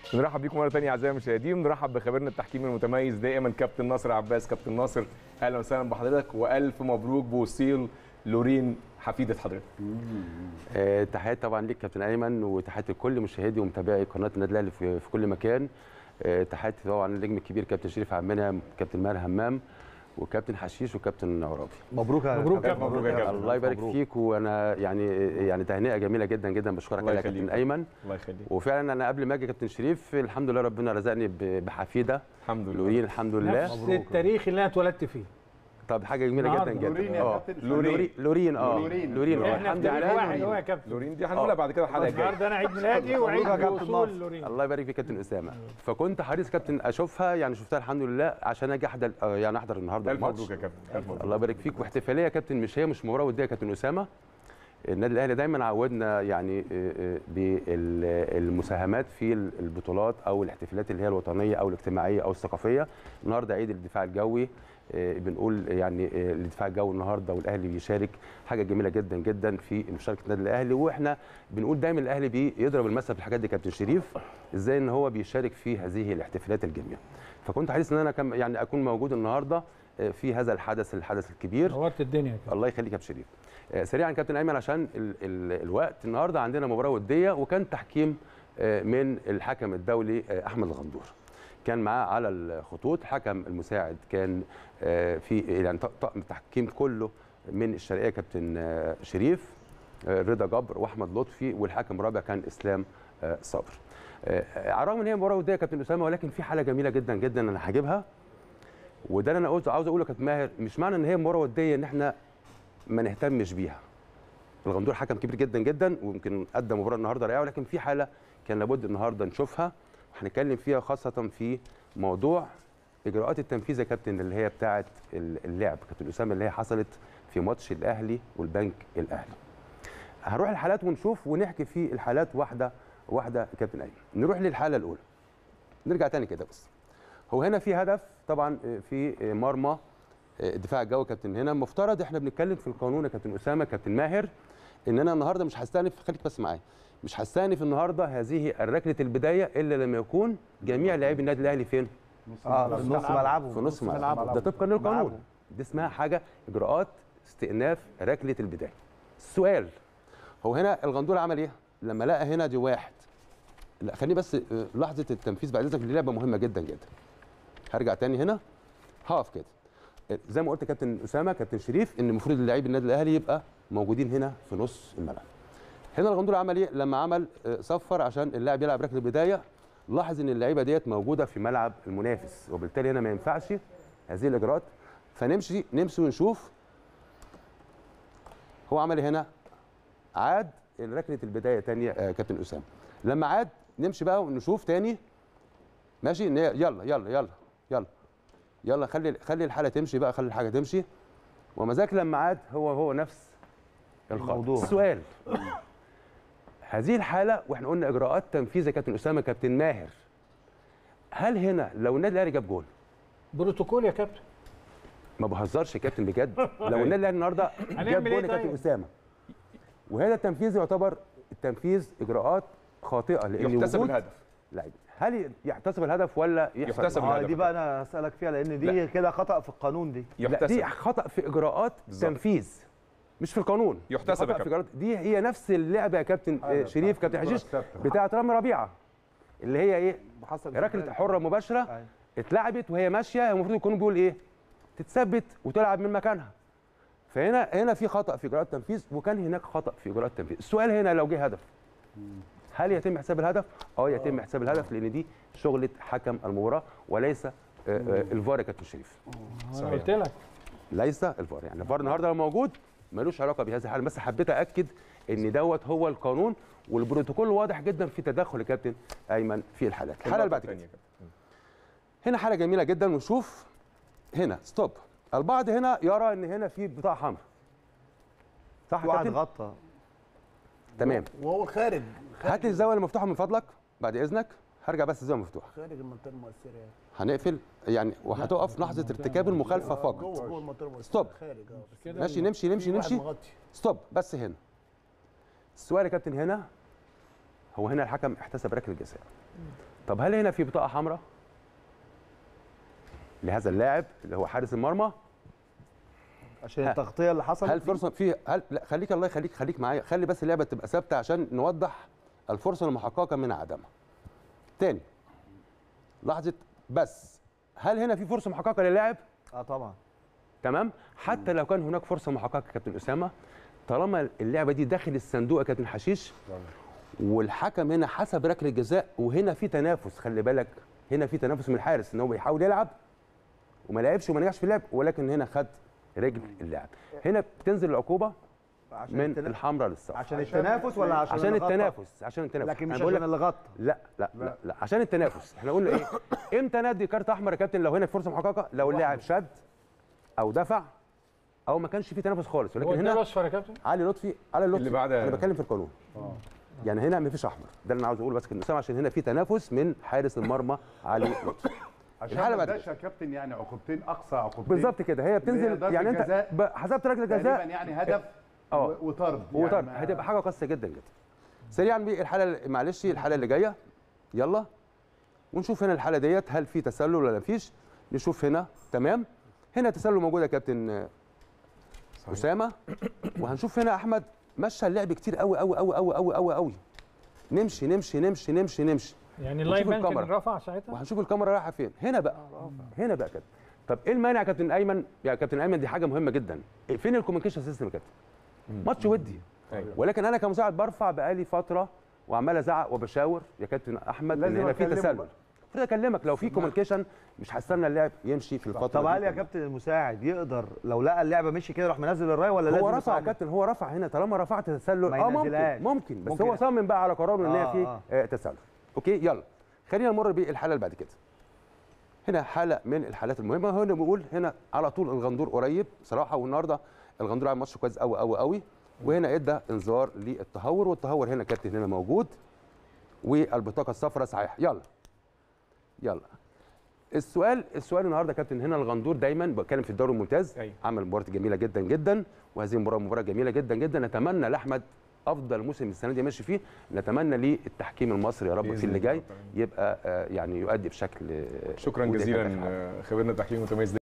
نرحب بيكم مره ثانيه اعزائي المشاهدين نرحب بخبيرنا التحكيمي المتميز دائما كابتن ناصر عباس كابتن ناصر اهلا وسهلا بحضرتك والف مبروك بوصيل لورين حفيده حضرتك آه، تحياتي طبعا ليك كابتن ايمن وتحياتي لكل مشاهدي ومتابعي قناه النادي الاهلي في في كل مكان آه، تحياتي طبعا للنجم الكبير كابتن شريف عمنا كابتن ماهر همام وكابتن حشيش وكابتن عرابي مبروك يا مبروك يا كابتن. مبروك يا كابتن. الله يبارك مبروك. فيك وانا يعني يعني تهنئه جميله جدا جدا بشكرك الله عليها يا يخليك. كابتن ايمن الله يخليك وفعلا انا قبل ما اجي كابتن شريف الحمد لله ربنا رزقني ب- بحفيده الحمد لله لورين الحمد لله نفس التاريخ اللي انا اتولدت فيه طب حاجه جميله جدا النهاردة. جدا لورين يا اه كابتن. لورين لورين اه لورين. لورين آه، احنا الحمد في تاريخ لله واحد هو يا كابتن لورين دي هنقولها بعد كده الحلقه الجايه النهارده انا عيد ميلادي وعيد مبروك يا كابتن وصول ناصر. لورين الله يبارك فيك كابتن اسامه فكنت حريص كابتن اشوفها يعني شفتها الحمد لله عشان اجي احضر آه، يعني احضر النهارده الف الماتش مبروك يا كابتن الف مبروك الله يبارك فيك واحتفاليه يا كابتن مش هي مش مباراه وديه يا كابتن اسامه النادي الاهلي دايما عودنا يعني آه، آه، بالمساهمات في البطولات او الاحتفالات اللي هي الوطنيه او الاجتماعيه او الثقافيه النهارده عيد الدفاع الجوي آه، بنقول يعني آه، الدفاع الجوي النهارده والاهلي بيشارك حاجه جميله جدا جدا في مشاركه النادي الاهلي واحنا بنقول دايما الاهلي بيضرب المثل في الحاجات دي كابتن شريف ازاي ان هو بيشارك في هذه الاحتفالات الجميله فكنت حريص ان انا كم يعني اكون موجود النهارده آه، في هذا الحدث الحدث الكبير نورت الدنيا يا كابتن الله يخليك يا ابو شريف آه، سريعا كابتن ايمن عشان ال ال الوقت النهارده عندنا مباراه وديه وكان تحكيم آه، من الحكم الدولي آه، احمد الغندور كان معاه على الخطوط حكم المساعد كان آه، في يعني ط- طقم التحكيم كله من الشرقيه كابتن آه، شريف آه، رضا جبر واحمد لطفي والحكم الرابع كان اسلام آه، صبر آه، على الرغم ان هي مباراه وديه يا كابتن اسامه ولكن في حاله جميله جدا جدا انا هجيبها وده اللي انا قلت عاوز اقوله يا كابتن ماهر مش معنى ان هي مباراه وديه ان احنا ما نهتمش بيها الغندور حكم كبير جدا جدا ويمكن ادى مباراه النهارده رائعه ولكن في حاله كان لابد النهارده نشوفها وهنتكلم فيها خاصه في موضوع اجراءات التنفيذ يا كابتن اللي هي بتاعه اللعب كابتن اسامه اللي هي حصلت في ماتش الاهلي والبنك الاهلي هنروح الحالات ونشوف ونحكي في الحالات واحده واحده يا كابتن ايمن نروح للحاله الاولى نرجع تاني كده بس هو هنا في هدف طبعا في مرمى الدفاع الجوي كابتن هنا المفترض احنا بنتكلم في القانون يا كابتن اسامه كابتن ماهر ان انا النهارده مش هستأنف خليك بس معايا مش هستأنف النهارده هذه الركله البدايه الا لما يكون جميع لاعبي النادي الاهلي فين؟ اه في نص ملعبه في نص ملعب ده طبقا للقانون دي اسمها حاجه اجراءات استئناف ركله البدايه السؤال هو هنا الغندور عمل ايه لما لقى هنا دي واحد لا خليني بس آه، لحظه التنفيذ بعد اذنك دي لعبه مهمه جدا جدا هرجع تاني هنا هقف كده آه، زي ما قلت كابتن اسامه كابتن شريف ان المفروض اللاعبي النادي الاهلي يبقى موجودين هنا في نص الملعب هنا الغندور عمل ايه لما عمل آه، صفر عشان اللاعب يلعب ركله البدايه لاحظ ان اللعيبه ديت موجوده في ملعب المنافس وبالتالي هنا ما ينفعش هذه الاجراءات فنمشي نمشي ونشوف هو عمل إيه هنا عاد ركله البدايه تانية آه كابتن اسامه لما عاد نمشي بقى ونشوف تاني ماشي إن هي- يلا يلا يلا يلا يلا خلي خلي الحاله تمشي بقى خلي الحاجه تمشي وما ذاك لما عاد هو هو نفس الخط الموضوع. السؤال هذه الحاله واحنا قلنا اجراءات تنفيذ يا كابتن اسامه كابتن ماهر هل هنا لو النادي الاهلي جاب جول بروتوكول يا كابتن ما بهزرش يا كابتن بجد لو النادي الاهلي النهارده جاب هنعمل جول إيه يا كابتن طيب؟ اسامه وهذا التنفيذ يعتبر التنفيذ اجراءات خاطئه لان يحتسب وجود الهدف لاعب هل يحتسب الهدف ولا يحسب يحتسب اه الهدف. دي بقى انا هسالك فيها لان دي كده خطا في القانون دي لا يحتسب دي خطا في اجراءات بالظبط. تنفيذ مش في القانون يحتسب دي يا خطأ في كابتن. إجراءات دي هي نفس اللعبه يا كابتن آه، شريف كابتن حشيش بتاعه رامي ربيعه اللي هي ايه حصل ركله حره مباشره أيوة. اتلعبت وهي ماشيه المفروض يكون بيقول ايه تتثبت وتلعب من مكانها فهنا هنا في خطا في اجراءات التنفيذ وكان هناك خطا في اجراءات التنفيذ السؤال هنا لو جه هدف هل يتم حساب الهدف اه يتم حساب الهدف لان دي شغله حكم المباراه وليس آه، آه، الفار يا كابتن شريف انا قلت لك ليس الفار يعني الفار النهارده لو موجود ملوش علاقه بهذه الحاله بس حبيت اكد ان دوت هو القانون والبروتوكول واضح جدا في تدخل الكابتن ايمن في الحالات الحاله اللي بعد كده الثانية يا كابتن. هنا حاله جميله جدا ونشوف هنا ستوب البعض هنا يرى ان هنا في بطاقه حمراء صح يا واحد كابتن غطى تمام وهو الخارج هات لي الزاويه المفتوحه من فضلك بعد اذنك هرجع بس الزاويه المفتوحه خارج المنطقه المؤثره يعني هنقفل يعني وهتقف لحظه ارتكاب المخالفه فقط جوه جوه المنطقه المؤثره ستوب. خارج اه بس كده ماشي نمشي نمشي في واحد نمشي مغطي ستوب بس هنا السؤال يا كابتن هنا هو هنا الحكم احتسب ركله جزاء طب هل هنا في بطاقه حمراء لهذا اللاعب اللي هو حارس المرمى عشان ها. التغطيه اللي حصلت هل دي. فرصه في هل لا خليك الله يخليك خليك معايا خلي بس اللعبه تبقى ثابته عشان نوضح الفرصه المحققه من عدمها تاني لحظه بس هل هنا في فرصه محققه للاعب اه طبعا تمام حتى لو كان هناك فرصه محققه يا كابتن اسامه طالما اللعبه دي داخل الصندوق يا كابتن حشيش والحكم هنا حسب ركله الجزاء وهنا في تنافس خلي بالك هنا في تنافس من الحارس ان هو بيحاول يلعب وما لعبش وما نجحش في اللعب ولكن هنا خد رجل اللاعب هنا بتنزل العقوبه عشان من التنا- الحمراء للصفراء عشان التنافس ولا عشان عشان اللي غطى؟ التنافس عشان التنافس لكن أنا مش بقول عشان لك اللي غطى لا لا لا لا عشان التنافس احنا قلنا ايه امتى ندي كارت احمر يا كابتن لو هنا فرصه محققه لو اللاعب شد او دفع او ما كانش في تنافس خالص هو ولكن ده هنا الاصفر يا كابتن علي لطفي علي لطفي اللي بعد- انا بتكلم في القانون يعني هنا مفيش احمر ده اللي انا عاوز اقوله بس كده عشان هنا في تنافس من حارس المرمى علي لطفي عشان الحالة ما بعد تبقاش يا كابتن يعني عقوبتين اقصى عقوبتين بالظبط كده هي بتنزل ضربة يعني انت جزاء. ب- حسبت ركله تقريبا جزاء يعني هدف اه. و- وطرد وطرد يعني ما- هتبقى حاجه قاسيه جدا جدا سريعا بيه الحاله اللي- معلش الحاله اللي جايه يلا ونشوف هنا الحاله ديت هل في تسلل ولا مفيش نشوف هنا تمام هنا تسلل موجود يا كابتن آه، اسامه وهنشوف هنا احمد مشى اللعب كتير قوي قوي قوي قوي قوي قوي قوي نمشي نمشي نمشي نمشي نمشي يعني اللاين مان كان الكاميرا. رفع ساعتها وهنشوف الكاميرا رايحه فين هنا بقى هنا بقى كده طب ايه المانع يا كابتن ايمن يا كابتن ايمن دي حاجه مهمه جدا إيه فين الكوميونيكيشن سيستم يا كابتن ماتش ودي أيوة. ولكن انا كمساعد برفع بقالي فتره وعمال ازعق وبشاور يا كابتن احمد ان لازم هنا في أكلمه تسلل بقى. المفروض اكلمك لو في كوميونيكيشن مش هستنى اللاعب يمشي في الفتره طب دي هل يا كلها. كابتن المساعد يقدر لو لقى اللعبه مشي كده يروح منزل الرايه ولا لازم هو رفع يا يصعد؟ كابتن هو رفع هنا طالما رفعت تسلل ما اه ممكن ينزلهاش. ممكن بس ممكن. هو صمم بقى على قراره ان هي آه، في آه. آه، تسلل اوكي يلا خلينا نمر بالحاله اللي بعد كده هنا حاله من الحالات المهمه هنا بنقول هنا على طول الغندور قريب صراحه والنهارده الغندور عمل ماتش كويس قوي قوي قوي وهنا ادى انذار للتهور والتهور هنا كابتن هنا موجود والبطاقه الصفراء صحيح يلا يلا السؤال السؤال النهارده يا كابتن هنا الغندور دايما بتكلم في الدوري الممتاز أيوة. عمل مباراه جميله جدا جدا وهذه المباراه مباراه جميله جدا جدا نتمنى لاحمد افضل موسم السنه دي ماشي فيه نتمنى للتحكيم المصري يا رب بإذن في اللي الله جاي طبعاً. يبقى آه، يعني يؤدي بشكل آه، شكرا ودي جزيلا كانت الحالة. آه، خبيرنا التحكيم المتميز